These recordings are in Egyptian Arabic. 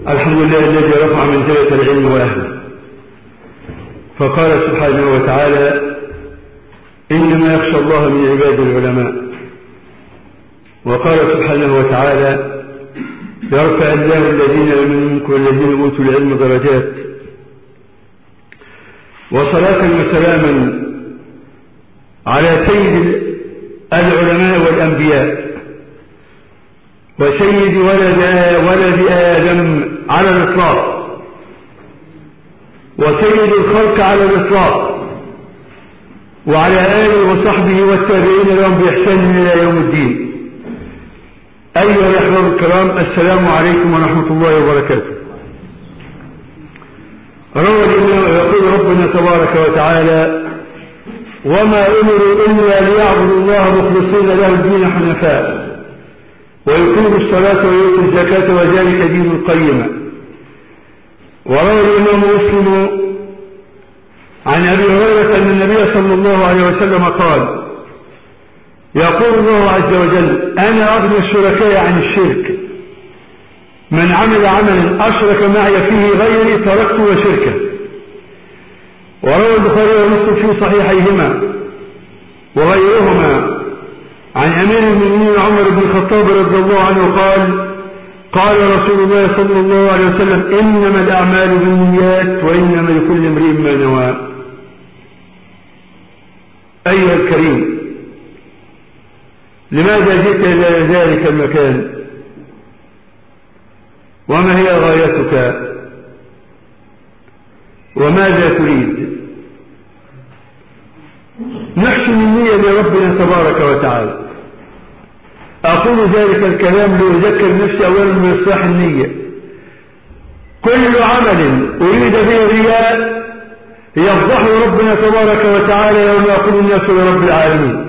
الحمد لله الذي رفع منزلة العلم وأهله فقال سبحانه وتعالى إنما يخشى الله من عباد العلماء وقال سبحانه وتعالى يرفع الله الذين آمنوا منكم والذين أوتوا العلم درجات وصلاة وسلاما على سيد العلماء والأنبياء وسيد ولد ولد آدم على الإطلاق وسيد الخلق على الإطلاق وعلى آله وصحبه والتابعين لهم بإحسان إلى يوم الدين أيها الأحباب الكرام السلام عليكم ورحمة الله وبركاته روى الإمام يقول ربنا تبارك وتعالى وما أمروا إلا ليعبدوا الله مخلصين له الدين حنفاء ويقيموا الصلاة ويؤتوا الزكاة وذلك دين القيمة وروى الإمام مسلم عن أبي هريرة أن النبي صلى الله عليه وسلم قال يقول الله عز وجل أنا أغنى الشركاء عن الشرك من عمل عملا أشرك معي فيه غيري تركته وشركه وروى البخاري ومسلم في صحيحيهما وغيرهما عن أمير المؤمنين عمر بن الخطاب رضي الله عنه قال قال رسول الله صلى الله عليه وسلم إنما الأعمال بالنيات وإنما لكل امرئ ما نوى أيها الكريم لماذا جئت إلى ذلك المكان وما هي غايتك وماذا تريد نحسن النية لربنا تبارك وتعالى أقول ذلك الكلام لأذكر نفسي أولا من إصلاح النية كل عمل أريد به الرياء يفضح ربنا تبارك وتعالى يوم يقول الناس لرب العالمين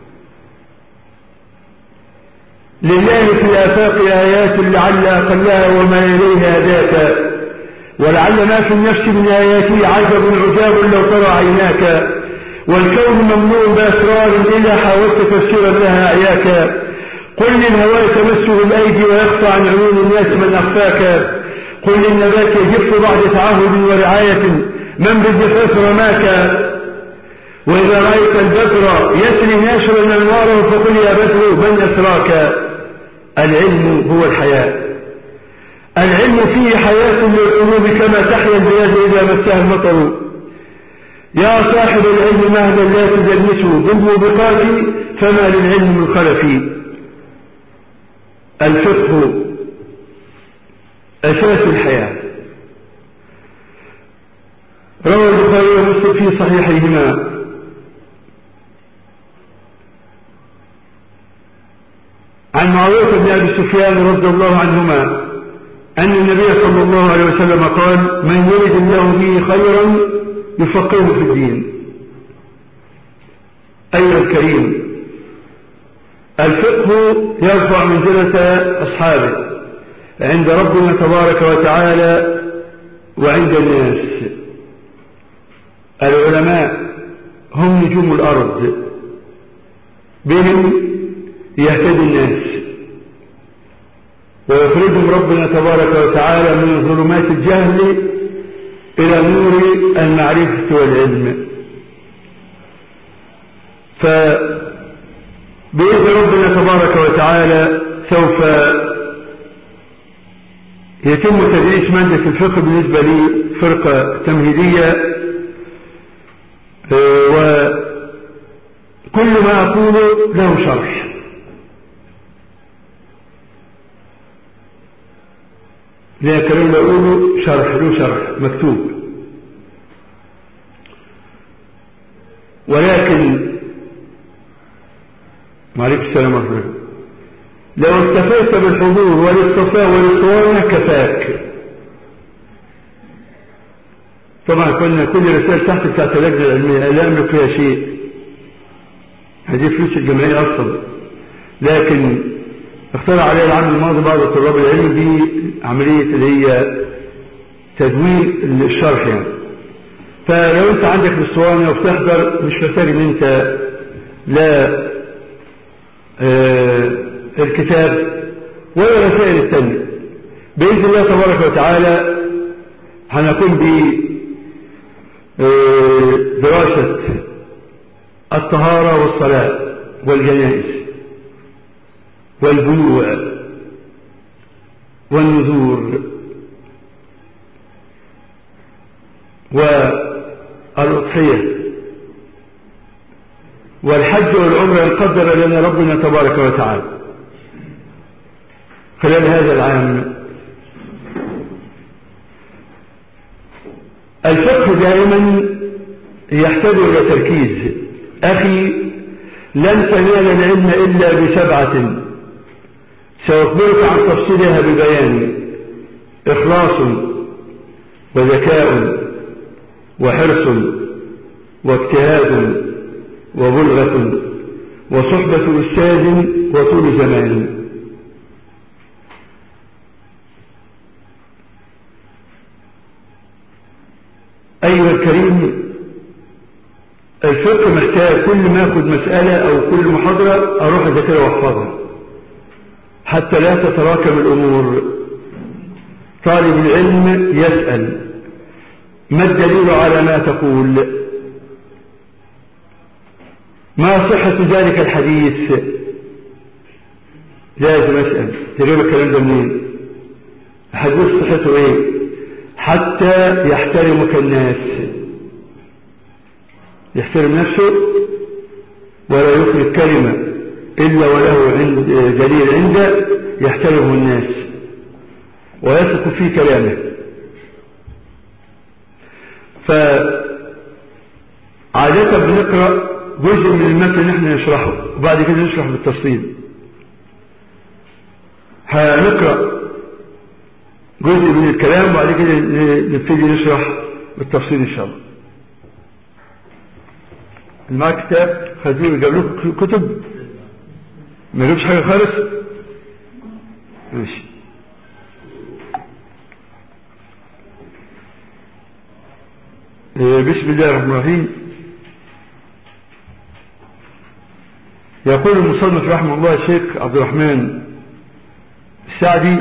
لله في الآفاق آيات لعل أقلها وما إليها ذاك ولعل ما في النفس من آياته عجب عجاب لو ترى عيناك والكون ممنوع بأسرار إلا حاولت تفسيرا لها أعياك قل للهواء تمسه الأيدي ويخفى عن عيون الناس من أخفاك قل للنبات يجف بعد تعهد ورعاية من بالجفاف رماك وإذا رأيت البدر يسري ناشرا أنواره فقل يا بدر من أسراك العلم هو الحياة العلم فيه حياة للقلوب كما تحيا البلاد إذا مسها المطر يا صاحب العلم مهلا لا تدنسه بالموبقات فما للعلم من خلف الفقه أساس الحياة روى البخاري ومسلم في صحيحيهما عن معاوية بن أبي سفيان رضي الله عنهما أن النبي صلى الله عليه وسلم قال من يرد الله به خيرا يفقهه في الدين أيها الكريم الفقه يرفع منزلة أصحابه عند ربنا تبارك وتعالى وعند الناس العلماء هم نجوم الأرض بهم يهتدي الناس ويخرجهم ربنا تبارك وتعالى من ظلمات الجهل إلى نور المعرفة والعلم فبإذن ربنا تبارك وتعالى سوف يتم تدريس مادة الفقه بالنسبة لي فرقة تمهيدية وكل ما أقوله له شرح لكن لما أقوله شرح له شرح مكتوب ولكن وعليكم السلام ورحمة الله لو اكتفيت بالحضور والاصطفاء والاسطوانة كفاك طبعا كنا كل رسالة تحت بتاعت اللجنة العلمية لا أملك فيها شيء هذه فلوس الجمعية أصلا لكن اخترع عليها العام الماضي بعض الطلاب العلم دي عملية اللي هي تدوين الشرح يعني فلو انت عندك الاسطوانة وبتحضر مش محتاج ان انت لا اه الكتاب ولا الرسائل التانية بإذن الله تبارك وتعالى هنقوم بدراسة الطهارة والصلاة والجنائز والبيوع والنذور والأضحية والحج والعمرة القدر لنا ربنا تبارك وتعالى خلال هذا العام الفقه دائما يحتاج إلى تركيز أخي لن تنال العلم إلا بسبعة سأخبرك عن تفصيلها ببيان إخلاص وذكاء وحرص واجتهاد وبلغة وصحبة أستاذ وطول زمان أيها الكريم الفقه محتاج كل ما أخذ مسألة أو كل محاضرة أروح أذاكرها وأحفظها حتى لا تتراكم الأمور طالب العلم يسأل ما الدليل على ما تقول ما صحة ذلك الحديث لازم أسأل تجيب الكلام ده منين الحديث صحته ايه حتى يحترمك الناس يحترم نفسه ولا يخرج كلمة إلا وله عند دليل عنده يحترمه الناس ويثق في كلامه فعادة بنقرأ جزء من المتن نحن نشرحه وبعد كده نشرح بالتفصيل هنقرأ جزء من الكلام وبعد كده نبتدي نشرح بالتفصيل إن شاء الله اللي معاه كتاب خدوه جاب لكم كتب ما جابش حاجة خالص ماشي بسم الله الرحمن الرحيم يقول المصنف رحمه الله الشيخ عبد الرحمن السعدي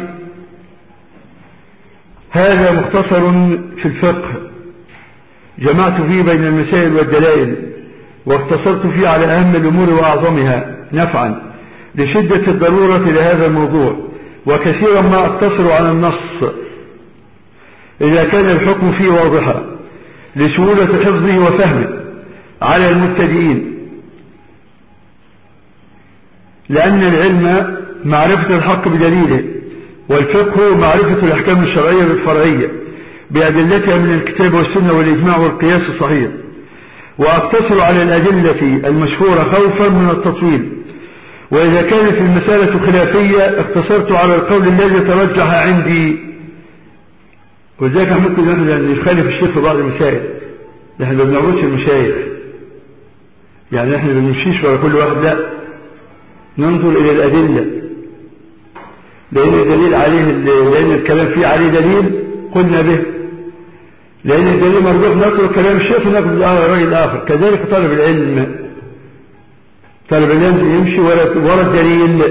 هذا مختصر في الفقه جمعت فيه بين المسائل والدلائل واختصرت فيه على أهم الأمور وأعظمها نفعا لشدة الضرورة لهذا الموضوع وكثيرا ما أقتصر على النص إذا كان الحكم فيه واضحا لسهولة حفظه وفهمه على المبتدئين لأن العلم معرفة الحق بدليله والفقه معرفة الأحكام الشرعية بالفرعية بأدلتها من الكتاب والسنة والإجماع والقياس الصحيح وأقتصر على الأدلة المشهورة خوفا من التطويل وإذا كانت المسألة خلافية اقتصرت على القول الذي ترجح عندي ولذلك ممكن أن نخالف الشيخ في بعض المسائل نحن ما بنعبدش المشايخ يعني نحن ما بنمشيش ورا كل واحد لا ننظر إلى الأدلة لأن الدليل عليه لأن الكلام فيه عليه دليل قلنا به لأن الدليل مرجوح نترك كلام الشيخ وناخذ رأي الآخر كذلك طالب العلم طالب العلم يمشي ورا ورا الدليل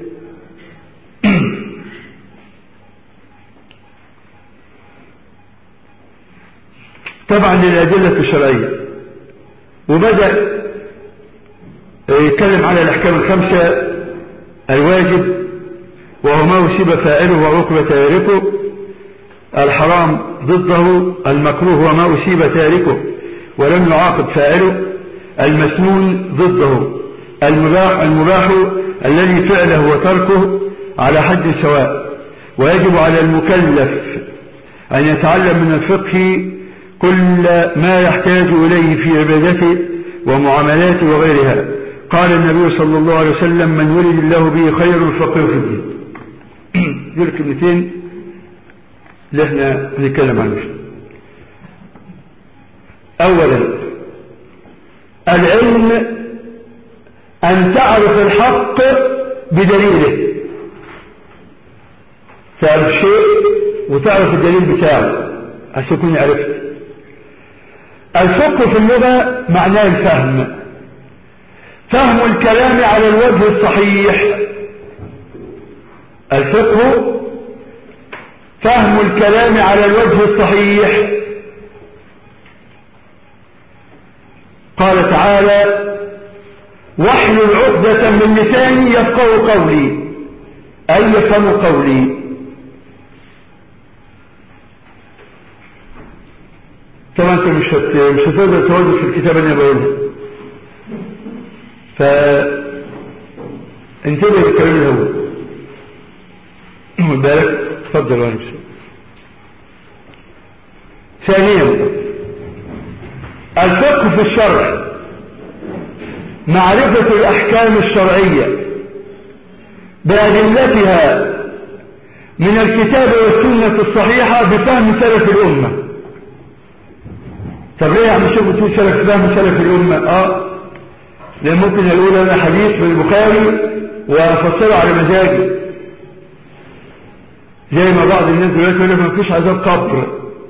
طبعا للأدلة الشرعية وبدأ يتكلم على الأحكام الخمسة الواجب وهو ما أصيب فاعله وعقب تاركه الحرام ضده المكروه وما أصيب تاركه ولم يعاقب فاعله المسنون ضده المباح المباح الذي فعله وتركه على حد سواء ويجب على المكلف أن يتعلم من الفقه كل ما يحتاج إليه في عبادته ومعاملاته وغيرها قال النبي صلى الله عليه وسلم من ولد الله به خير فقه في الدين دول الكلمتين اللي احنا بنتكلم عنهم اولا العلم ان تعرف الحق بدليله تعرف شيء وتعرف الدليل بتاعه عشان تكون عرفت الفقه في اللغة معناه الفهم فهم الكلام على الوجه الصحيح الفقه فهم الكلام على الوجه الصحيح قال تعالى واحلل عقدة من لساني يفقه قولي أي يفهم قولي طبعا انت مش مش هتقدر تواجد في الكتاب اللي انا بقوله ف انتبه للكلام الاول بالك تفضل وانا بسم ثانيا الفقه في الشرع معرفة الأحكام الشرعية بأدلتها من الكتاب والسنة الصحيحة بفهم سلف الأمة طب ليه يا عم شوف تقول سلف فهم سلف الأمة اه لأن ممكن يقول أنا حديث في البخاري وأفسره على مزاجي زي ما بعض الناس دلوقتي يقول لك ما فيش عذاب قبر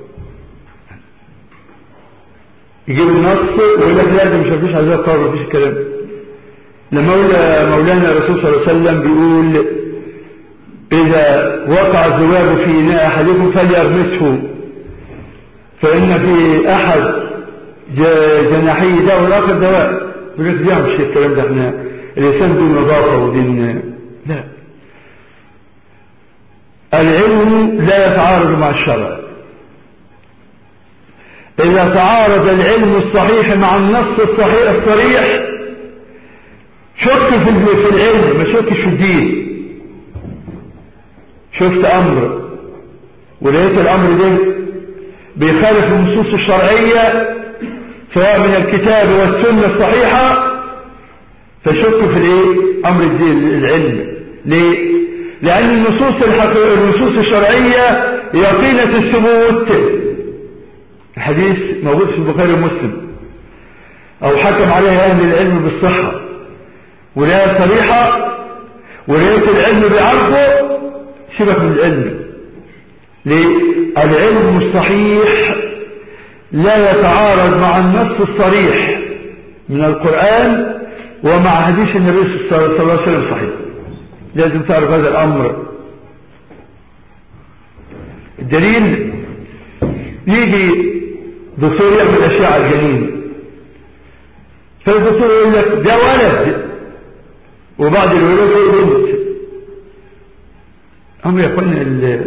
يجيب النص ويقول لك لا ده مش فيش عذاب قبر مفيش الكلام لما قول مولانا الرسول صلى الله عليه وسلم بيقول إذا وقع الذباب في إناء أحدكم فليغمسه فإن في أحد جناحيه داء والآخر دواء بقيت دي مش الكلام ده احنا الإنسان دين نظافة ودين لا العلم لا يتعارض مع الشرع إذا تعارض العلم الصحيح مع النص الصحيح الصريح شك في العلم ما شكش في الدين شفت أمر ولقيت الأمر ده بيخالف النصوص الشرعية سواء من الكتاب والسنة الصحيحة فشك في الايه امر الدين العلم ليه لان النصوص الحقيقية النصوص الشرعية يقينة الثبوت الحديث موجود في البخاري ومسلم او حكم عليها اهل العلم بالصحة ولاية صريحة ولاية العلم بعرضه سيبك من العلم ليه العلم الصحيح لا يتعارض مع النص الصريح من القرآن ومع حديث النبي صلى الله عليه وسلم صحيح لازم تعرف هذا الأمر الدليل يجي دكتور يعمل أشعة الجنين فالدكتور يقول لك ده ولد وبعد الولاد يقول بنت أمر يا اخوانا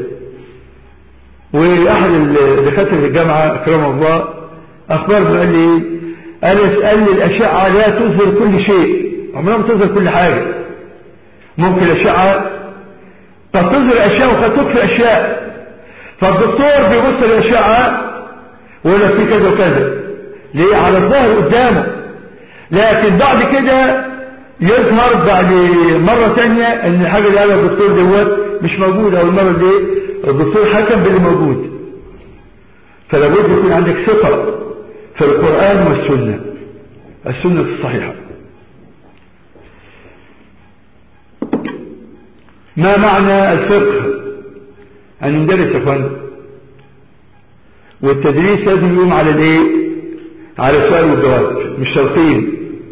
وأحد دكاترة الجامعة أكرمه الله أخبرني قال لي قال اسأل لي الأشعة لا تظهر كل شيء عمرها ما تظهر كل حاجة ممكن الأشعة قد تظهر أشياء وقد تخفي أشياء فالدكتور بيبص الأشعة ويقول لك في كذا وكذا ليه على الظاهر قدامه لكن بعد كده يظهر بعد مرة تانية ان الحاجة اللي قالها الدكتور دوت مش موجودة او المرة دي الدكتور حكم باللي موجود فلابد يكون عندك ثقة في القرآن والسنة السنة الصحيحة ما معنى الفقه أن ندرس يا اخوان والتدريس لازم يقوم على الايه على السؤال والجواب مش شرطين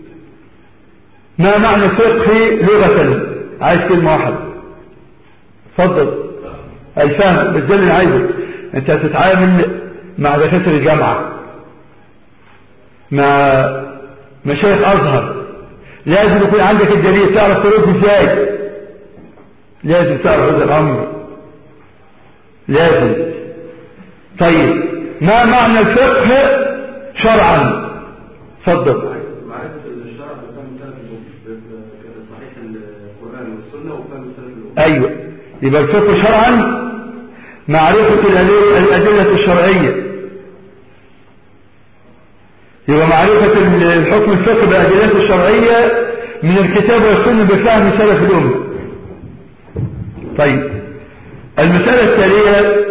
ما معنى فقه لغة عايز كلمة واحدة اتفضل الفهم بس ده اللي عايزه انت هتتعامل مع دكاتره الجامعه مع مشايخ ازهر لازم يكون عندك الدليل تعرف ترد ازاي لازم تعرف هذا الامر لازم طيب ما معنى الفقه شرعا تفضل معرفة الشرع بفهم سلف صحيح القرآن والسنة وفهم سلف الأمة ايوه يبقى الفقه شرعا معرفة الأدلة الشرعية يبقى معرفة الحكم الفقه بأدلته الشرعية من الكتاب والسنة بفهم سلف الأمة طيب المسألة التالية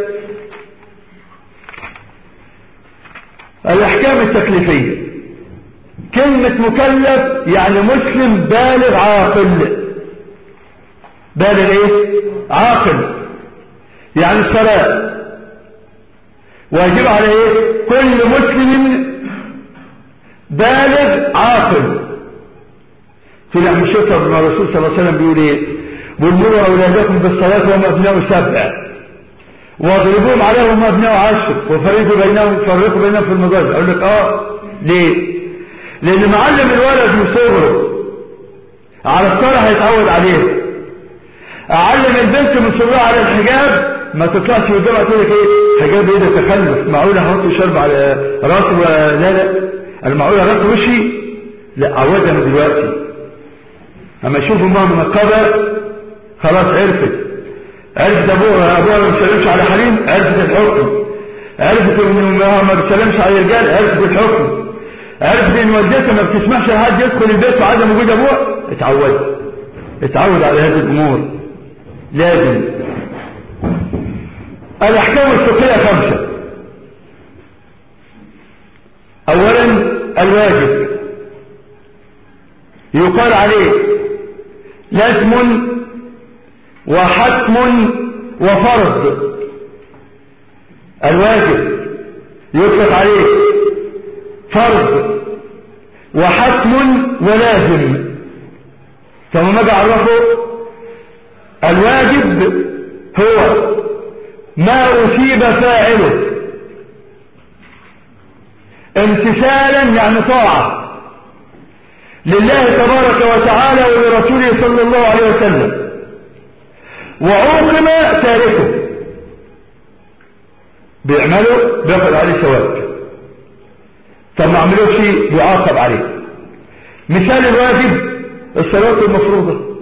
الأحكام التكليفية كلمة مكلف يعني مسلم بالغ عاقل بالغ ايه عاقل يعني الصلاة واجب على ايه كل مسلم بالغ عاقل طلع مش يفهم ما الرسول صلى الله عليه وسلم بيقول ايه بيقول مروا اولادكم بالصلاة وهم ابناء سبع واضربوهم عليهم ابناء عشر وفريقوا بينهم فرقوا بينهم في المضاجع اقول لك اه ليه لان معلم الولد من صغره على الصلاة هيتعود عليه اعلم البنت من صغرها على الحجاب ما تطلعش قدامها تقول لك ايه حجاب ايه ده تخلف معقوله احط شرب على راسه لا لا المعقوله راسه وشي لا عودها من دلوقتي اما يشوف امها منقبه خلاص عرفت عرفت ابوها ابوها ما بيسلمش على حريم عرفت الحكم عرفت ان امها ما بتسلمش على الرجال عرفت الحكم عرفت ان والدتها ما بتسمحش لحد يدخل البيت وعدم وجود ابوها اتعود اتعود على هذه الامور لازم الاحكام الفقهيه خمسه اولا الواجب يقال عليه لازم وحتم وفرض الواجب يطلق عليه فرض وحتم ولازم فما ما اعرفه الواجب هو ما أصيب فاعله امتثالا يعني طاعة لله تبارك وتعالى ولرسوله صلى الله عليه وسلم وعوقب تاركه بيعمله بياخد عليه ثواب طب ما عملوش شيء بيعاقب عليه مثال الواجب الصلاة المفروضة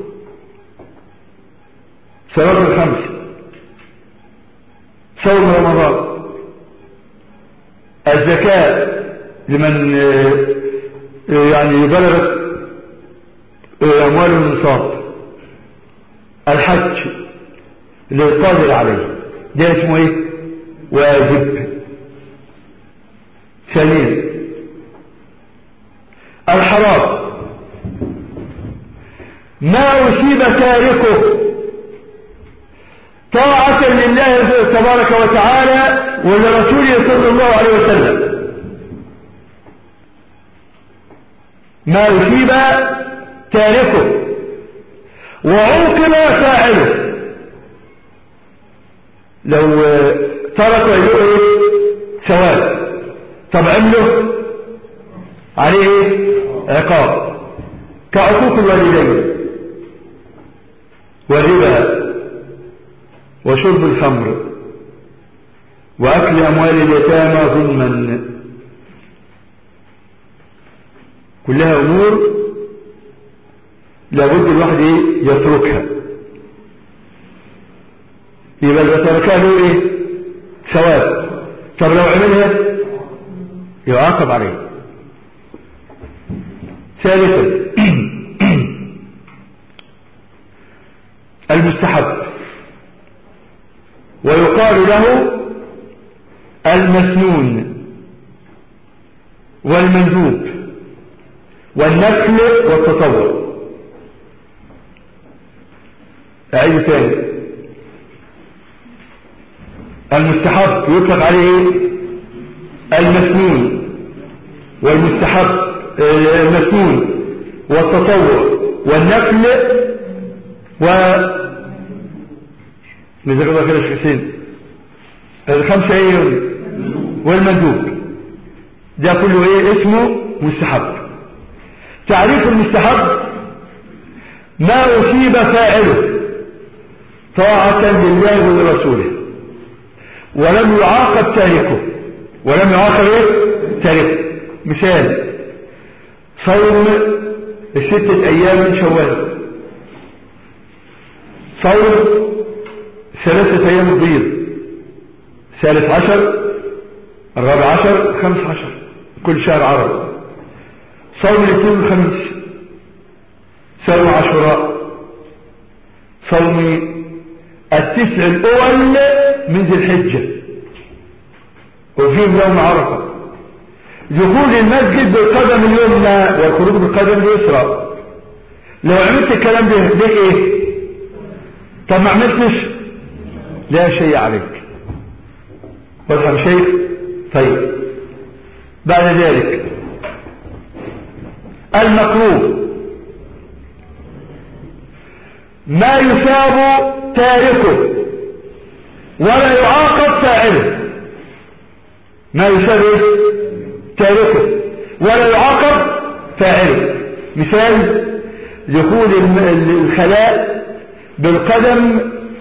صلاة الخمس صوم رمضان الزكاة لمن يعني بلغت أموال النصاب الحج للقادر عليه ده اسمه ايه واجب ثانيا الحرام ما أصيب تاركه طاعة لله تبارك وتعالى ولرسوله صلى الله عليه وسلم ما أصيب تاركه وعوقب فاعله لو ترك يقول ثواب طب عمله عليه عقاب كعقوق الوالدين والربا وشرب الخمر وأكل أموال اليتامى ظلما كلها أمور لابد الواحد يتركها يبقى إذا تركها له إيه ثواب طب لو عملها يعاقب عليه ثالثا المستحب ويقال له المسنون والمندوب والنفل والتطور أعيد ثاني المستحب يطلق عليه المسنون والمستحب المسنون والتطور والنفل و جزاك الله خير يا حسين الخمسة ايه والمندوب ده كله ايه اسمه مستحب تعريف المستحب ما أصيب فاعله طاعة لله ولرسوله ولم يعاقب تاركه ولم يعاقب ايه تاركه مثال صوم الستة ايام من شوال صوم ثلاثة ايام البيض ثالث عشر الرابع عشر خمس عشر كل شهر عربي صوم الاثنين والخميس صوم عاشوراء صوم التسع الاول من ذي الحجه وفيهم يوم عرفه دخول المسجد بالقدم اليمنى والخروج بالقدم اليسرى لو عملت الكلام ده ده ايه طب ما عملتش لا شيء عليك واضح يا شيخ طيب بعد ذلك المكروه ما يثاب تاركه ولا يعاقب فاعله ما يساوي تاركه ولا يعاقب فاعله مثال دخول الخلاء بالقدم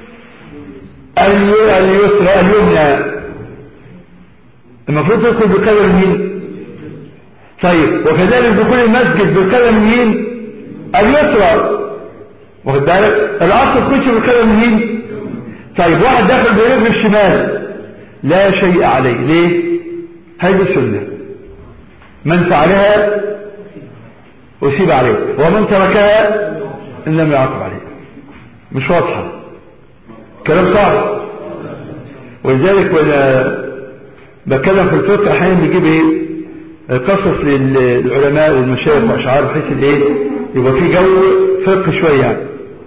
اليسرى اليمنى المفروض تدخل بقدم مين طيب وكذلك دخول المسجد بقدم مين اليسرى واخد بالك الاصل تخش بقدم مين طيب واحد داخل برجل الشمال لا شيء عليه ليه هذه السنه من فعلها أصيب عليه ومن تركها إن لم يعاقب عليه مش واضحة كلام صعب ولذلك وانا بتكلم في الفقه احيانا بيجيب ايه قصص للعلماء والمشايخ واشعار بحيث الايه يبقى في جو فقه شويه يعني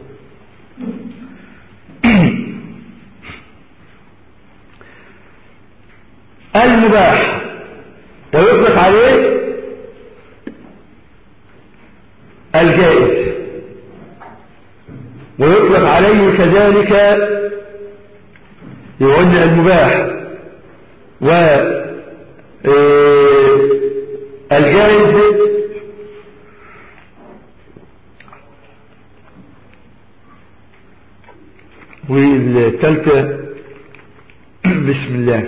المباح ويطلق عليه الجائز ويطلق عليه كذلك يقول المباح و الجائز والثالثة بسم الله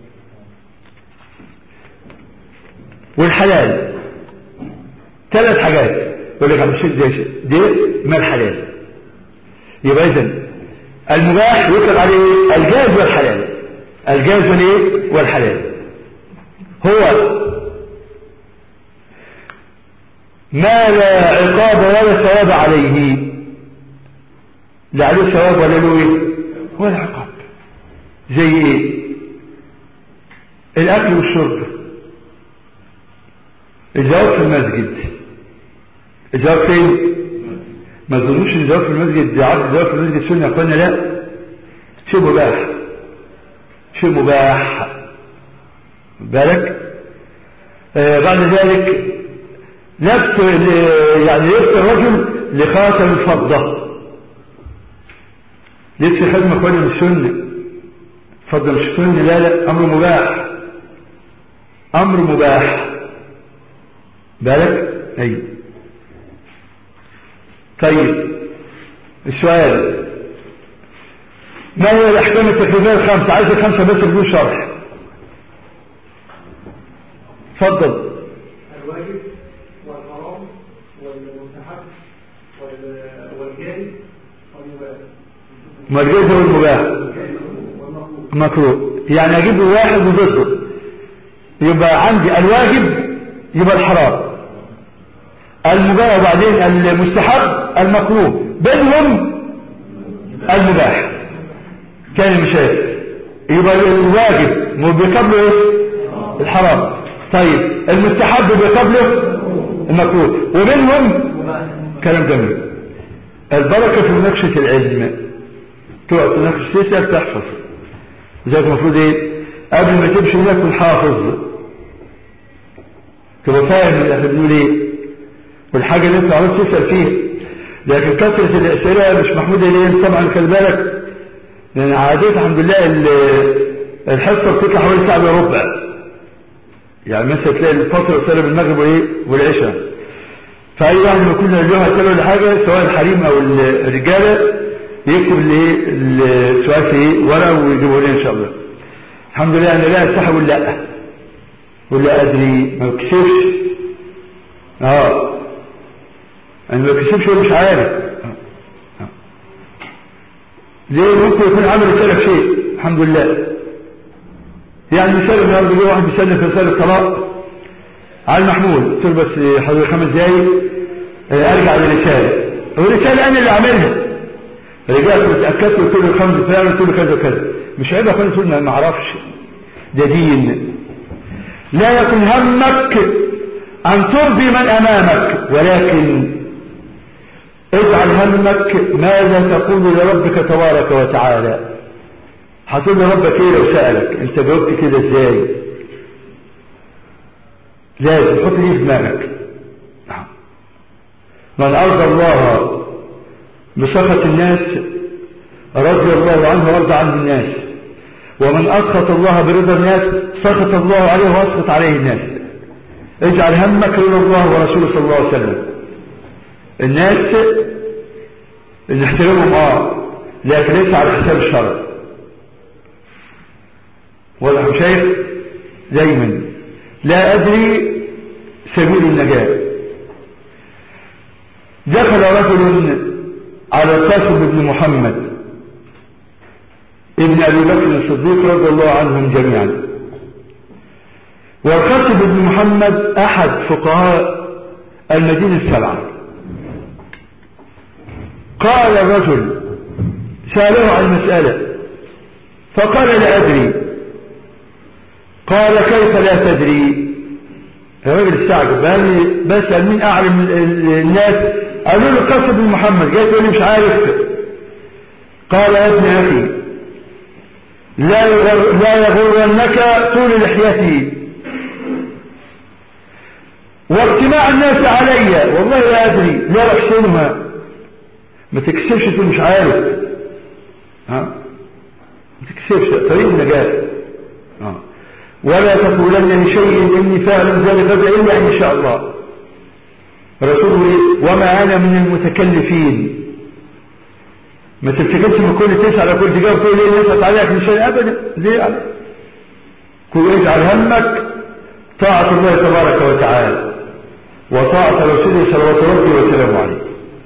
والحلال ثلاث حاجات يقول لك عم دي, دي ما الحلال يبقى اذا المباح يطلق عليه الجائز والحلال الجائز والايه والحلال هو ما لا عقاب ولا ثواب عليه لا عليه ثواب ولا له ايه ولا عقاب زي ايه الاكل والشرب الزواج في المسجد الزواج فين ما تظنوش ان الزواج في المسجد عبد الزواج في المسجد سنه يا اخوانا لا شيء مباح شيء مباح بالك آه بعد ذلك نفس يعني لبس الرجل لخاتم الفضة لبس خاتم اخوانا مش سنة فضة مش سنة لا لا امر مباح امر مباح بالك اي طيب السؤال ما هي الاحكام التكليفيه الخمسه عايز الخمسه بس بدون شرح اتفضل الواجب والحرام والمستحب والجائز والمباح مرجوز والمباح مكروه يعني اجيب واحد وضده يبقى عندي الواجب يبقى الحرام المباح وبعدين المستحب المكروه بينهم المباح كان مشاهد يبقى الواجب بقبله ايه الحرام طيب المستحب بقبله المكروه وبينهم كلام جميل البركة في مناقشة العلم تقعد تناقش تسأل تحفظ ذلك المفروض ايه قبل ما تمشي هناك تكون حافظ تبقى فاهم احنا بنقول ايه والحاجة اللي انت عاوز تسأل فيها لكن كثرة الأسئلة مش محمودة ليه طبعا خلي بالك لأن عادة الحمد لله الحصة بتطلع حوالي ساعة الا ربع يعني مثلا تلاقي الفترة صار المغرب وايه والعشاء فأي واحد ما كنا اليوم هتسأله ولا حاجة سواء الحريم أو الرجالة يكتب لي السؤال في ورقة ويجيبه لي إن شاء الله الحمد لله أنا لا أستحي ولا لا ولا أدري ما بكسبش اه انا ما بكسبش ومش عارف ليه ممكن يكون عمل رسالة شيء الحمد لله يعني مثال النهارده جه واحد بيسلم في رسالة طلاق على المحمول قلت له بس حضرتك خمس دقايق ارجع للرسالة الرسالة انا اللي عاملها رجعت وتأكدت قلت له الخمس فلان قلت له كذا وكذا مش عيب اخواني تقول ما اعرفش ده دين لا يكن همك أن ترضي من أمامك ولكن اجعل همك ماذا تقول لربك تبارك وتعالى هتقول لربك ايه لو سألك انت جاوبت كده ازاي لازم حط دي في دماغك من أرضى الله بسخط الناس رضي الله عنه وارضى عنه الناس ومن أسخط الله برضا الناس سخط الله عليه وأسخط عليه الناس اجعل همك رضا الله ورسوله صلى الله عليه وسلم الناس نحترمهم اه لكن ليس على حساب الشرع واضح شيخ دايما لا أدري سبيل النجاة دخل رجل على القاسم بن محمد ابن أبي بكر الصديق رضي الله عنهم جميعا والقاسم بن محمد أحد فقهاء المدينة السبعة قال الرجل سأله عن مسألة فقال لا أدري قال كيف لا تدري الراجل استعجب قال لي بسأل مين أعلم الناس قالوا له قصة بن محمد جاي تقول لي مش عارف قال يا ابن أخي لا يغر لا يغرنك طول لحيتي واجتماع الناس علي والله لا أدري لا أحسنها ما تكسبش تقول مش عارف ها ما تكسبش طريق النجاة ها ولا تقولن لشيء إني فاعل ذلك غدا إلا إن شاء الله رسوله وما أنا من المتكلفين ما تفتكرش من كل تسعة على كل تجارة تقول ليه نسأل عليك من شيء أبدا ليه عليك كل اجعل همك طاعة الله تبارك وتعالى وطاعة رسوله صلوات ربي وسلامه عليه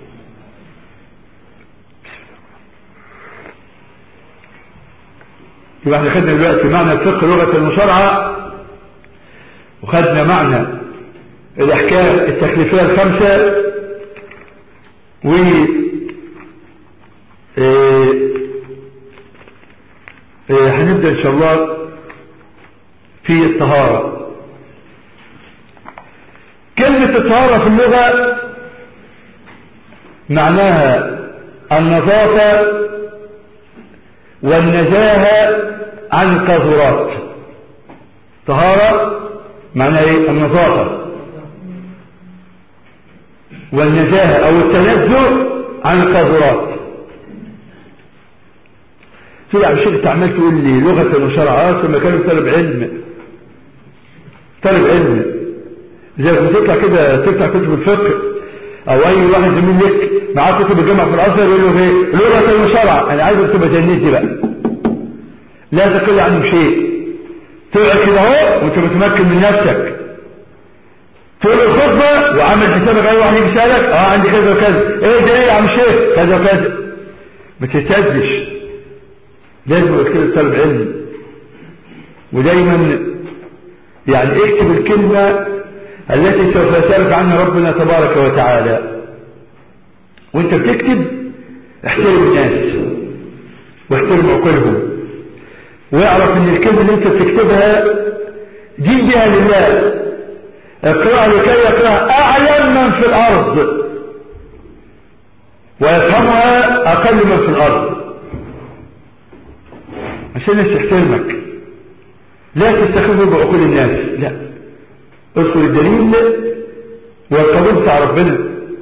يبقى احنا خدنا دلوقتي معنى الفقه لغة المشرعة وخدنا معنى الأحكام التكليفية الخمسة و هنبدأ إن شاء الله في الطهارة كلمة الطهارة في اللغة معناها النظافة والنزاهة عن القاذورات طهارة معناها ايه النظافة والنزاهة او التنزه عن القاذورات تقول يا شيخ انت عمال تقول لي لغة وشرعات لما كانوا طالب علم طالب علم زي ما تطلع كده تفتح كتب الفقه او اي واحد زميل لك معاه كتب الجامعة في الازهر يقول له ايه لغة وشرع انا عايزك تبقى زي بقى لا تقل عنه شيء تقعد كده اهو وانت متمكن من نفسك تقول الخطبة وعامل حسابك اي واحد يسألك اه عندي كذا وكذا ايه ده ايه يا عم الشيخ كذا وكذا ما تتهزش لازم يبقى كده طالب علم ودايما يعني اكتب الكلمة التي سوف يسألك عنها ربنا تبارك وتعالى وانت بتكتب احترم الناس واحترم عقولهم واعرف ان الكلمة اللي انت بتكتبها دين بها لله اقرأ لكي يقرأ اعلم من في الارض ويفهمها اقل من في الارض عشان الناس تحترمك لا تستخدمه بعقول الناس لا اذكر الدليل والقانون بتاع ربنا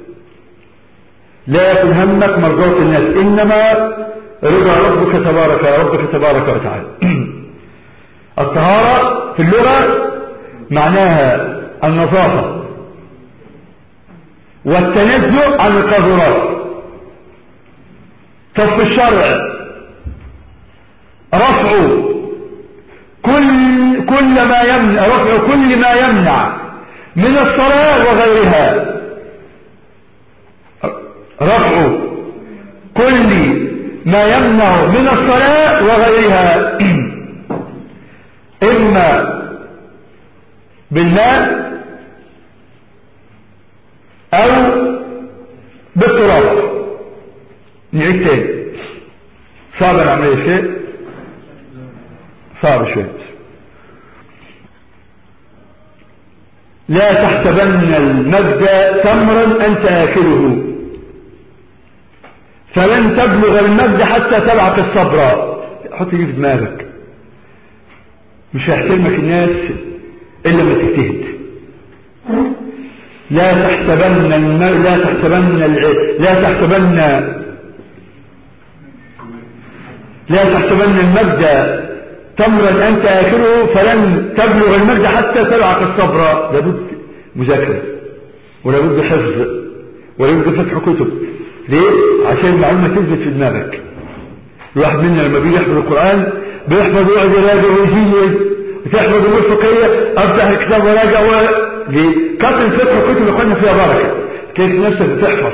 لا يكن همك مرضاة الناس انما رضا ربك تبارك ربك تبارك وتعالى الطهارة في اللغة معناها النظافة والتنزه عن القاذورات طب في الشرع رفع كل كل ما يمنع رفع كل ما يمنع من الصلاة وغيرها رفع كل ما يمنع من الصلاة وغيرها إما بالماء أو بالتراب نعيد تاني صعب العملية شيء صعب شوية لا تحسبن المجد تمرا أنت آكله فلن تبلغ المجد حتى تبعك الصبر حط دي في دماغك مش هيحترمك الناس إلا ما تجتهد لا تحسبن الم... لا تحسبن الع... لا تحسبن لا تحسبن المجد تمرا أنت آكله فلن تبلغ المجد حتى تلعق الصبر لابد مذاكرة ولابد حفظ ولابد فتح كتب ليه؟ عشان المعلومة تثبت في دماغك الواحد منا لما بيجي يحفظ القرآن بيحفظ ويقعد يراجع ويزيد وتحفظ الأمور الفقهية أفتح الكتاب وراجع و... ليه؟ كثر فتح الكتب يقولنا فيها بركة كيف نفسك بتحفظ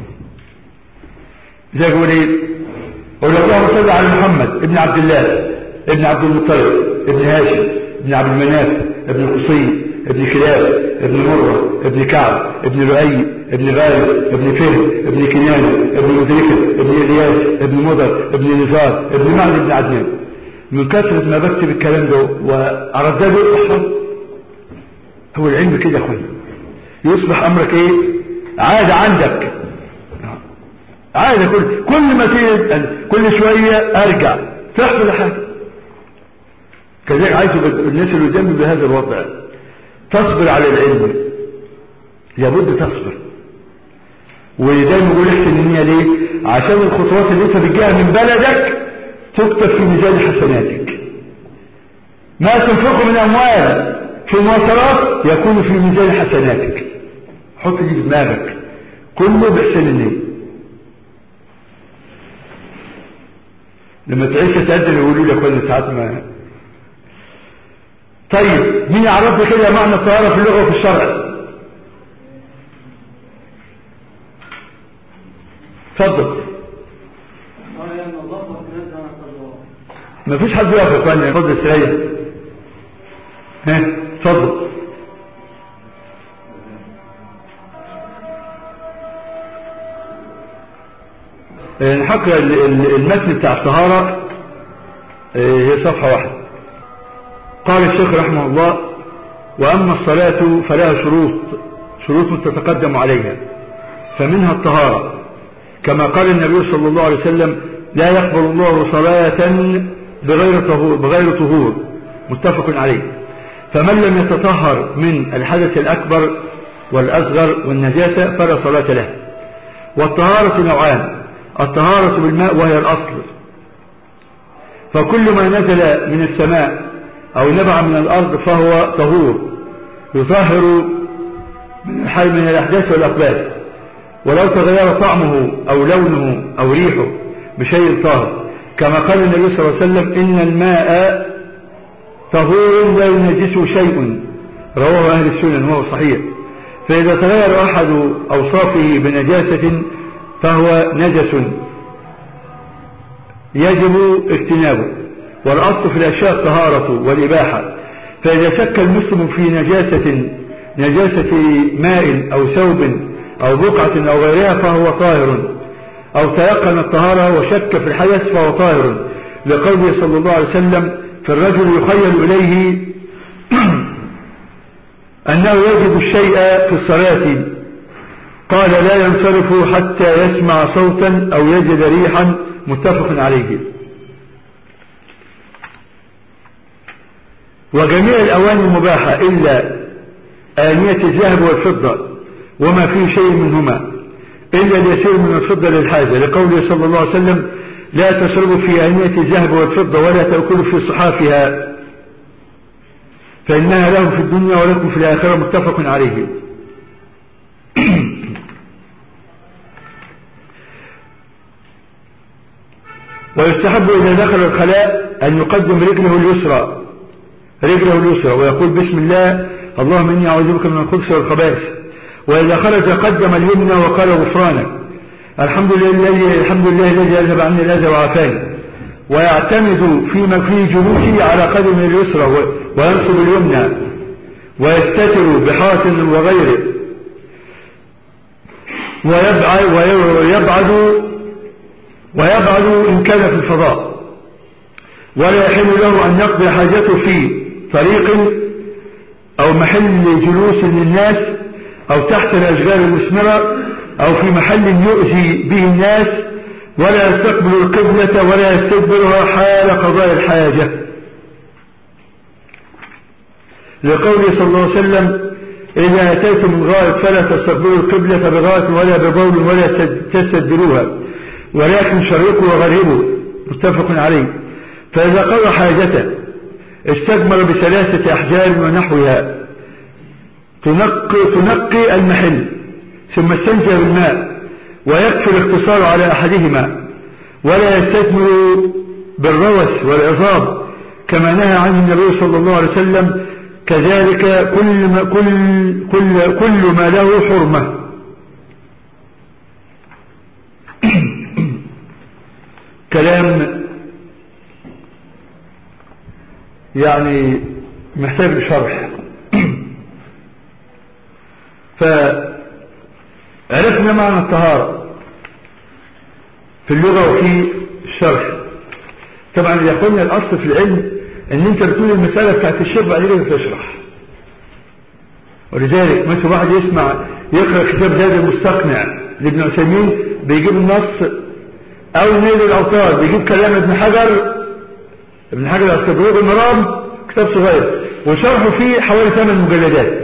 زي يقول ايه؟ قول اللهم صل على محمد ابن عبد الله ابن عبد المطلب ابن هاشم ابن عبد المناف ابن قصي ابن كلاب ابن مرة ابن كعب ابن لؤي ابن غالب ابن فهد ابن كنانة ابن مدركة ابن إلياس ابن مضر ابن نزار ابن معد ابن عدنان من كثرة ما بكتب الكلام ده وأردده أحفظ هو العلم كده يا اخوان يصبح أمرك ايه عادة عندك عادة كل كل ما تيجي كل شوية أرجع تحفظ حاجة كذلك عايز الناس اللي قدامي بهذا الوضع تصبر على العلم لابد تصبر ودايما بقول احسن النية ليه عشان الخطوات اللي انت بتجيها من بلدك تكتب في ميزان حسناتك ما تنفقه من اموال في المواصلات يكون في ميزان حسناتك حط دي في دماغك كله باحسان النية لما تعيش تقدر يقولوا لك كل ساعات ما طيب مين يعرف لي كده معنى الطهارة في اللغة وفي الشرع اتفضل ما فيش حد يقف يا اخواني اتفضل استريح ها اتفضل نحقق المتن بتاع الطهارة هي صفحة واحدة قال الشيخ رحمه الله وأما الصلاة فلها شروط شروط تتقدم عليها فمنها الطهارة كما قال النبي صلى الله عليه وسلم لا يقبل الله صلاة بغير طهور, بغير طهور متفق عليه فمن لم يتطهر من الحدث الأكبر والأصغر والنجاسة فلا صلاة له والطهارة نوعان الطهارة بالماء وهي الأصل فكل ما نزل من السماء أو نبع من الأرض فهو طهور يطهر من الحي من الأحداث والأقبال ولو تغير طعمه أو لونه أو ريحه بشيء طاهر كما قال النبي صلى الله عليه وسلم إن الماء طهور لا ينجسه شيء رواه أهل السنن وهو صحيح فإذا تغير أحد أوصافه بنجاسة فهو نجس يجب اجتنابه والأصل في الأشياء الطهارة والإباحة فإذا شك المسلم في نجاسة نجاسة ماء أو ثوب أو بقعة أو غيرها فهو طاهر أو تيقن الطهارة وشك في الحدث فهو طاهر لقوله صلى الله عليه وسلم في الرجل يخيل إليه أنه يجد الشيء في الصلاة قال لا ينصرف حتى يسمع صوتا أو يجد ريحا متفق عليه وجميع الأواني مباحة إلا آنية الذهب والفضة وما فيه شيء منهما إلا اليسير من الفضة للحاجة لقوله صلى الله عليه وسلم لا تشربوا في آنية الذهب والفضة ولا تأكلوا في صحافها فإنها لهم في الدنيا ولكم في الآخرة متفق عليه ويستحب إذا دخل الخلاء أن يقدم رجله اليسرى رجله اليسرى ويقول بسم الله اللهم إني أعوذ بك من الخبث والخبائث وإذا خرج قدم اليمنى وقال غفرانك الحمد لله الذي الحمد لله الذي أذهب عني الأذى وعافاني ويعتمد فيما فيه جلوسه على قدم اليسرى وينصب اليمنى ويستتر بحاطن وغيره ويبعد, ويبعد ويبعد إن كان في الفضاء ولا يحل له أن يقضي حاجته في طريق أو محل جلوس للناس أو تحت الأشجار المثمرة أو في محل يؤذي به الناس ولا يستقبل القبلة ولا يستدبرها حال قضاء الحاجة لقوله صلى الله عليه وسلم إذا أتيتم من غائط فلا تستقبلوا القبلة بغائط ولا ببول ولا تستدبروها ولكن شرقوا وغربوا متفق عليه فإذا قضى حاجته استجمر بثلاثة أحجار ونحوها تنقي, تنقي المحل ثم استنجى بالماء ويكفي الاقتصار على أحدهما ولا يستثمر بالروث والعظام كما نهى عنه النبي صلى الله عليه وسلم كذلك كل ما, كل, كل, كل ما له حرمة كلام يعني محتاج شرح فعرفنا معنى الطهارة في اللغة وفي الشرح طبعا يا اخوانا الاصل في العلم ان انت بتقول المسألة بتاعت الشرب بعد كده تشرح ولذلك مثل واحد يسمع يقرأ كتاب زاد المستقنع لابن عثيمين بيجيب النص او نيل الاوتار بيجيب كلام ابن حجر ابن حجر الاسكبروغ المرام كتاب صغير وشرحه فيه حوالي 8 مجلدات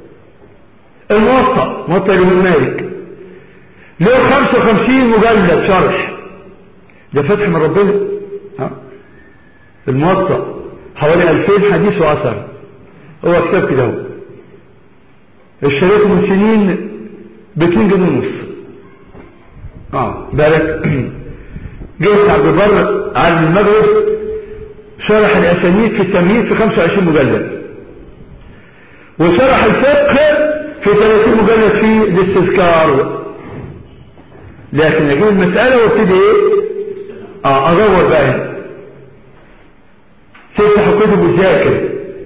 الموطأ موطأ الإمام مالك له 55 مجلد شرح ده فتح من ربنا ها الموطأ حوالي 2000 حديث وأثر هو كتاب كده هو اشتريته من سنين ب 2 جنيه ونص اه بالك جيت عبد البر على المغرب شرح الاسانيد في التمهيد في 25 مجلد وشرح الفقه في 30 مجلد في الاستذكار لكن اجيب المسألة وابتدي ايه اه ادور بقى هنا تفتح كتب وتذاكر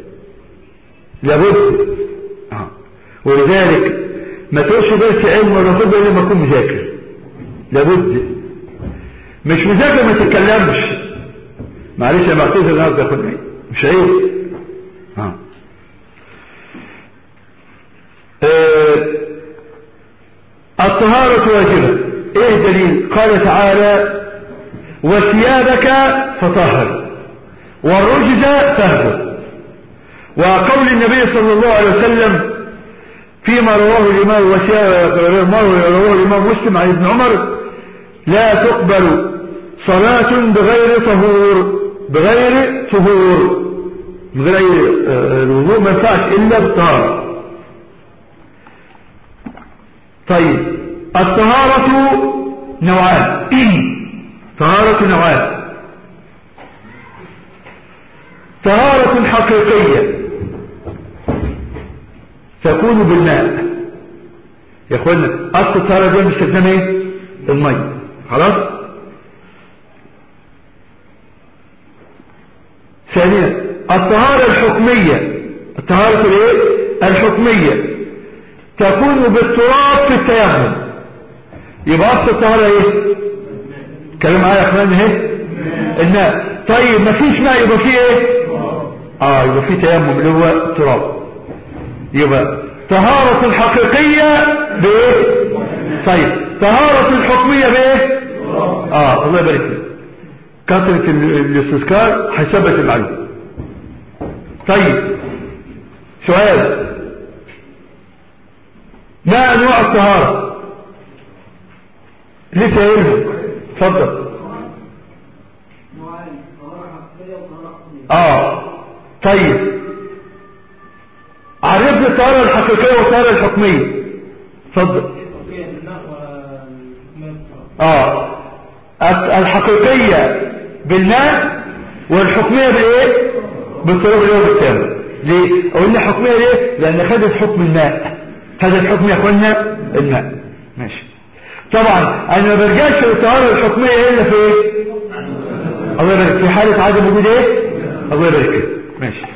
لابد اه ولذلك ما تقولش درس علم ولا خد الا لما اكون مذاكر لابد مش مذاكر ما تتكلمش معلش يا معتذر النهارده يا اخويا مش عيب اه الطهارة واجبة ايه الدليل قال تعالى وثيابك فطهر والرجز فهجر وقول النبي صلى الله عليه وسلم فيما رواه الإمام ما رواه الإمام مسلم عن ابن عمر لا تقبل صلاة بغير طهور بغير طهور بغير الوضوء ما ينفعش إلا بالطهارة طيب الطهارة نوعان طهارة نوعان طهارة حقيقية تكون بالماء يا اخوانا اصل الطهارة دي باستخدام ايه المية خلاص ثانيا الطهارة الحكمية الطهارة الايه الحكمية تكون بالتراب في التيمم يبقى اصل الطهارة ايه كلام معايا يا اخوان اهي الماء طيب مفيش ماء يبقى فيه ايه اه يبقى فيه تيمم اللي هو تراب يبقى طهارة الحقيقية بايه طيب طهارة الحكمية بايه اه الله يبارك فيك كثرة الاستذكار هيثبت المعلومة طيب سؤال ما انواع الطهارة لسه قايلهم اتفضل اه طيب عرفنا الطهارة الحقيقية والطهارة الحكمية اتفضل اه الحقيقية بالماء والحكمية بالايه بالطرق اللي هو بالتام ليه قلنا حكمية ليه لان خدت حكم الماء خدت حكم يا اخوانا الماء ماشي طبعا انا ما برجعش للطهارة الحكمية الا في ايه الله يبارك في حالة عدم وجود ايه الله يبارك فيك ماشي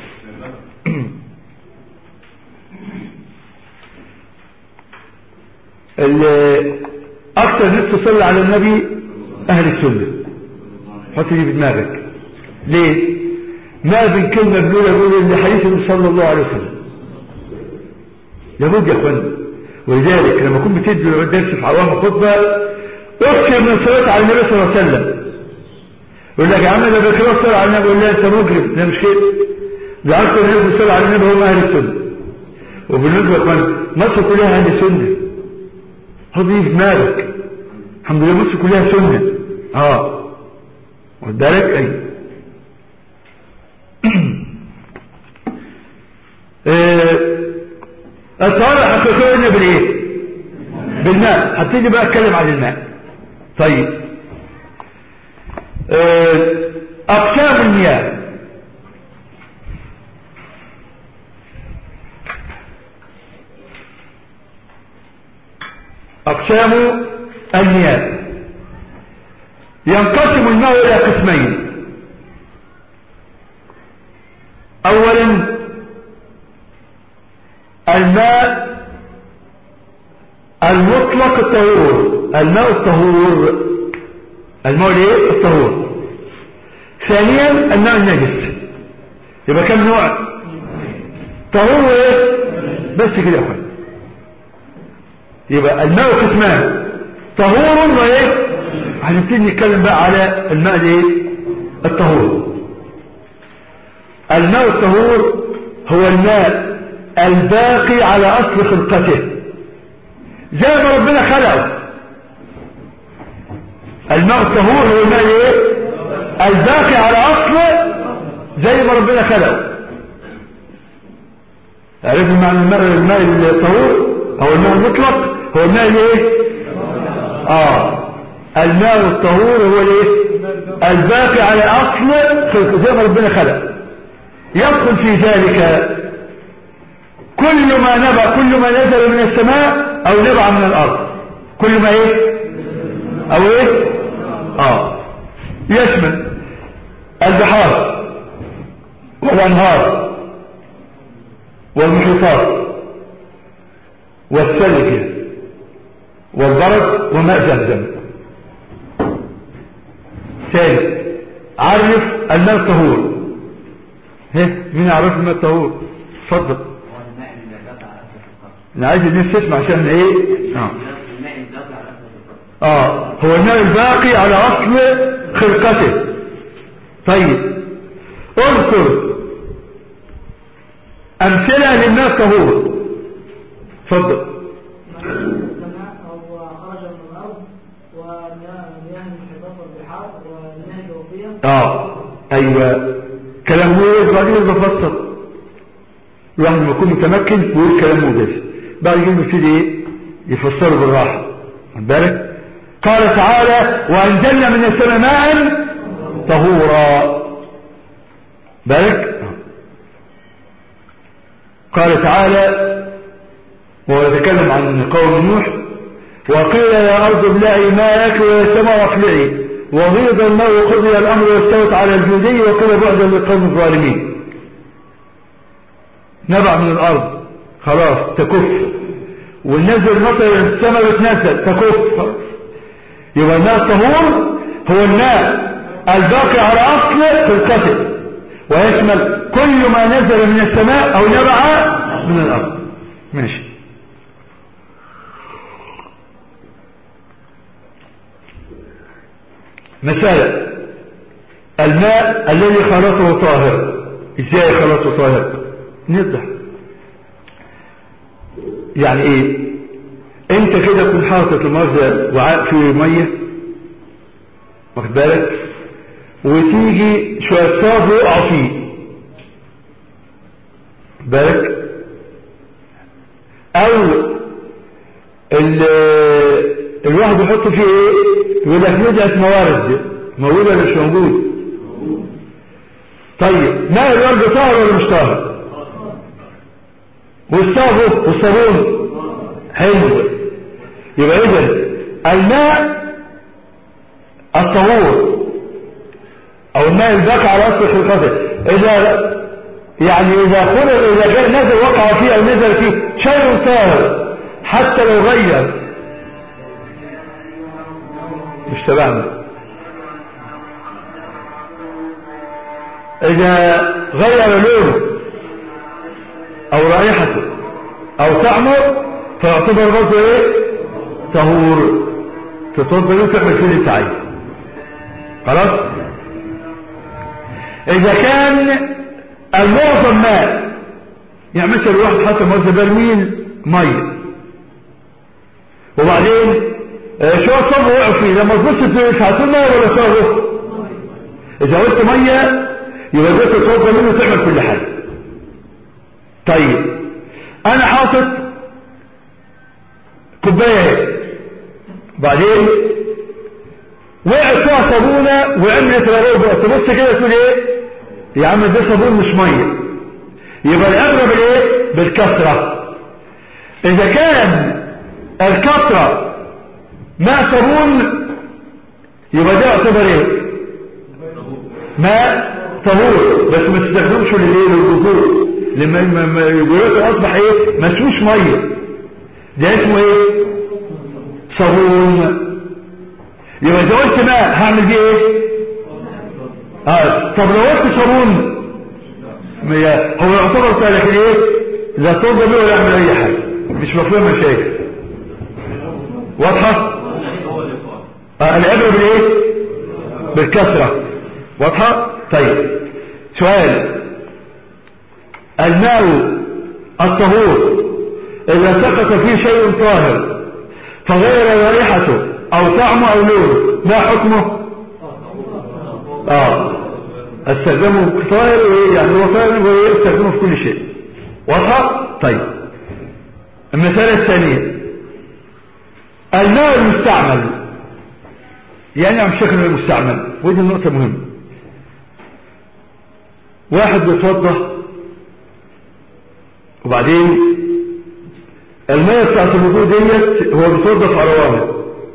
اكتر ناس تصلي على النبي اهل السنة حط دي في دماغك ليه ما بين كلمة بنقولها بنقول لحديث صلى الله عليه وسلم لابد يا اخوانا ولذلك لما كنت بتدي درس في عوام خطبة اكثر من الصلاة على النبي صلى الله عليه وسلم يقول لك يا عم ده بكره الصلاة على النبي يقول لا انت مجرم ده مش كده ده اكثر الناس بيصلوا على النبي هم اهل السنة وبالنسبة يا اخوانا مصر كلها اهل السنة حط دي في دماغك الحمد لله مصر كلها سنة اه واخد بالك اي الطهارة الحقيقية قلنا بالايه بالماء هبتدي بقى اتكلم عن الماء طيب آه، اقسام المياه اقسام المياه ينقسم الماء الى قسمين اولا الماء المطلق الطهور الماء الطهور الماء الايه الطهور ثانيا الماء النجس يبقى كم نوع طهور ايه بس كده يا اخوان يبقى الماء قسمان طهور وايه هنبتدي نتكلم بقى على الماء الايه الطهور الماء الطهور هو الماء الباقي على اصل خلقته زي ما ربنا خلقه الماء الطهور هو الماء ايه الباقي على اصله زي ما ربنا خلقه عرفنا معنى الماء الماء الطهور هو الماء المطلق هو الماء الايه اه الماء الطهور هو الايه الباقي على اصل زي ما ربنا خلق يدخل في ذلك كل ما نبع كل ما نزل من السماء او نبع من الارض كل ما ايه او ايه اه يشمل البحار والانهار والمحيطات والثلج والبرد وماء زمزم ثالث عرف الماء الطهور ها مين يعرف الماء الطهور اتفضل انا عايز الناس تسمع عشان ايه اه اه هو الماء الباقي على اصل خلقته طيب اذكر امثله للماء الطهور اتفضل السماء أو خرج من الأرض ومياه المحيطات والبحار والمياه الجوفية اه ايوه كلام موجز بعدين بفسر الواحد لما يكون متمكن ويقول كلام موجز بعد كده يبتدي ايه يفسره بالراحه خد بالك قال تعالى وانزلنا من السماء ماء طهورا بالك قال تعالى وهو يتكلم عن قوم نوح وقيل يا أرض ابلعي ماءك ويا السماء واقلعي وغيض الماء وقضي الأمر واستوت على الجودي وقيل بعدا للقوم الظالمين نبع من الأرض خلاص تكف والنزل مطر السماء بتنزل تكف خلاص يبقى الماء الطهور هو الماء الباقي على أصل خلقته ويشمل كل ما نزل من السماء أو نبع من الأرض ماشي مسألة الماء الذي خلطه طاهر ازاي خلطه طاهر نوضح يعني ايه انت كده تكون حاطط المرزة وعاء فيه مية واخد بالك وتيجي شوية صاف يقع فيه بالك او الواحد يحط فيه ايه يقول لك ندعة موارد موجودة مش موجود طيب ماء الورد طاهر ولا مش طاهر والصابون والصابون حلو يبقى اذا الماء الطهور او الماء الباقي على اصل خلقته اذا يعني اذا خلق اذا جاء نزل وقع فيه او نزل فيه شيء طاهر حتى لو غير مش تبعنا اذا غير لونه او رائحته او طعمه فيعتبر برضه ايه طهور تتوضى له تعمل فيه اللي انت عايزه خلاص اذا كان المعظم ماء يعني مثلا الواحد حط مثلا برميل ميه وبعدين شوية صبر وقعوا فيه لما تبص في هتقول ميه ولا صبر اذا قلت ميه يبقى ده تتوضى منه تعمل كل حاجه طيب انا حاطط كوبايه بعدين وقعت فيها صابونه وعملت الغربة تبص كده تقول ايه يا عم ده صابون مش ميه يبقى الامر بالايه بالكثره اذا كان الكثره ماء صابون يبقى ده يعتبر ايه ماء طهور بس ما تستخدمش للايه للوضوء لما يقولوا اصبح ايه ما اسموش ميه ده اسمه ايه صابون يبقى اذا قلت ماء هعمل بيه ايه اه طب لو قلت صابون هو يعتبر صالح ايه لا ترضى به ولا يعمل اي حاجه مش مفهوم مشاكل واضحه آه العبره بالايه بالكثره واضحه طيب سؤال الماء الطهور إذا سقط فيه شيء طاهر فغير رائحته أو طعمه أو لونه ما حكمه آه استخدمه طاهر يعني هو طاهر ويستخدمه في كل شيء واضحة طيب المسألة الثانية الماء المستعمل يعني عم شكل المستعمل ودي النقطة مهمة واحد بيتوضا وبعدين الماء بتاعت الوضوء ديت هو بيتوضا في عروانه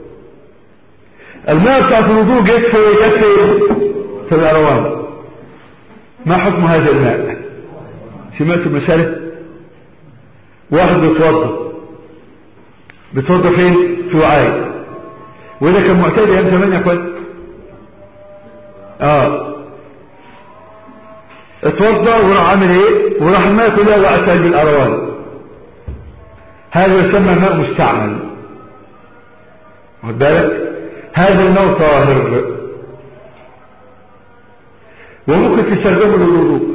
الماء بتاعت الوضوء جت في جت في في العروان ما حكم هذا الماء سمعت المسألة واحد بيتوضا بيتوضا فين في وعاء وده كان معتاد ايام زمان يا اخوان اه اتوضا وراح عامل ايه وراح الماء كلها وقعت قلب الاروان هذا يسمى ماء مستعمل واخد بالك هذا الماء طاهر وممكن تستخدمه للوضوء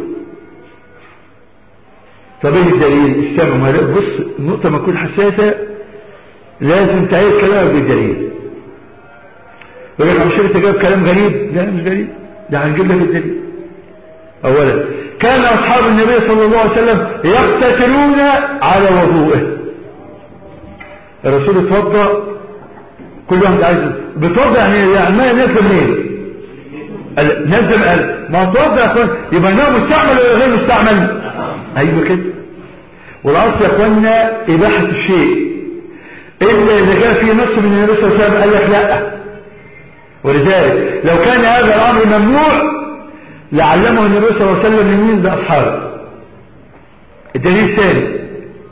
طب ايه الدليل استمع بص النقطة ما تكون حساسة لازم تعيد كلامك بالدليل يقول لك مش انت جايب كلام غريب لا مش غريب ده هنجيب لك الدليل اولا كان اصحاب النبي صلى الله عليه وسلم يقتتلون على وضوءه الرسول اتوضا كل واحد عايز بتوضا يعني الماء نزل منين نزل قال ما توضا يا اخوان يبقى الماء مستعمل ولا غير مستعمل ايوه كده والاصل يا اخوانا اباحه الشيء الا اذا كان في نص من النبي صلى الله عليه وسلم قال لك لا ولذلك لو كان هذا الامر ممنوع لعلمه النبي صلى الله عليه وسلم لمين لاصحابه الدليل الثاني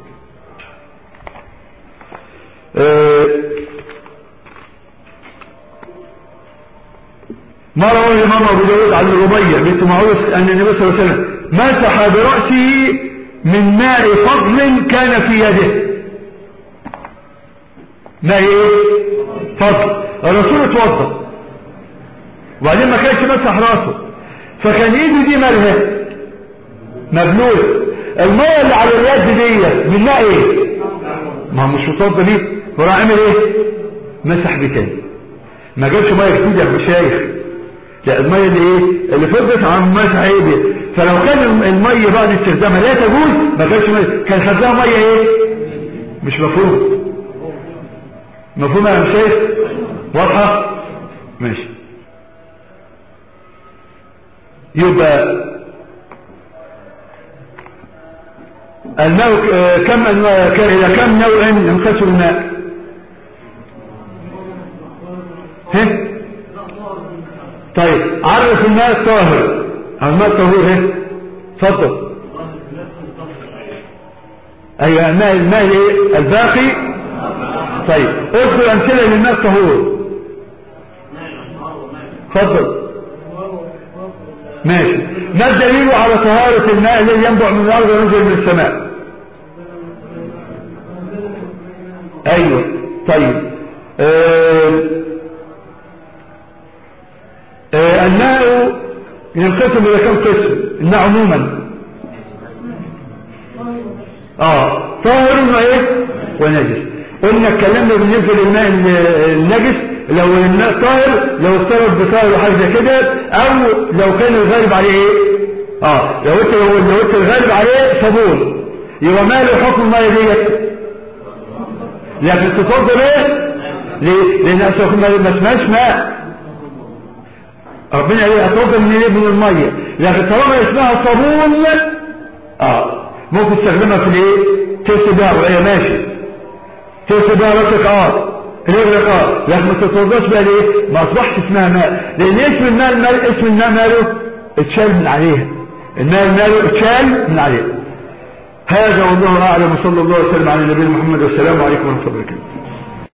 أه ما رواه الامام ابو داود عن الربيع بنت معوذ ان النبي صلى الله عليه وسلم مسح براسه من ماء فضل كان في يده ماء ايه فضل الرسول اتوضا وبعدين ما كانش مسح راسه فكان ايده دي مالها مبلول الميه اللي على اليد دي من ماء ايه ما هو مش متوضا ليه وراح عمل ايه مسح بتاني ما جابش ميه جديده يا مشايخ لا الميه اللي ايه اللي فضت عن مسح ايه فلو كان الميه بعد استخدامها لا تجوز ما كانش ميه كان خدها ميه ايه مش مفهوم مفهوم يا مشايخ واضحه ماشي يبقى الماء كم إلى كم نوع ينقسم الماء ها طيب عرف الماء الطاهر الماء الطهور ها اتفضل ايوه الماء الماء ايه الباقي طيب اذكر امثله للماء الطهور اتفضل ماشي ما الدليل على طهارة الماء الذي ينبع من الأرض وينزل من السماء أيوة طيب آه آه الماء ينقسم إلى كم قسم الماء عموما اه طاهر وايه ونجس قلنا اتكلمنا بالنسبة للماء النجس لو الماء طاهر لو اختلط بطاهر وحاجه زي كده او لو كان الغالب عليه ايه اه لو انت لو انت الغالب عليه صابون يبقى ما له حكم الميه ديت لكن تتوضى ليه ليه لان اصلا ما اسمهاش ماء ربنا قال اتوضى من ايه من الميه لكن طالما اسمها صابون اه ممكن تستخدمها في الايه تغسل بيها وهي ماشي تغسل بيها راسك اه رجلك اه لكن ما تتوضاش بقى ليه ما اصبحش اسمها ماء لان اسم الماء الماء اسم الماء ماله اتشال من عليها الماء ماله اتشال من عليها هذا والله اعلم وصلى الله وسلم على نبينا محمد والسلام عليكم ورحمه الله وبركاته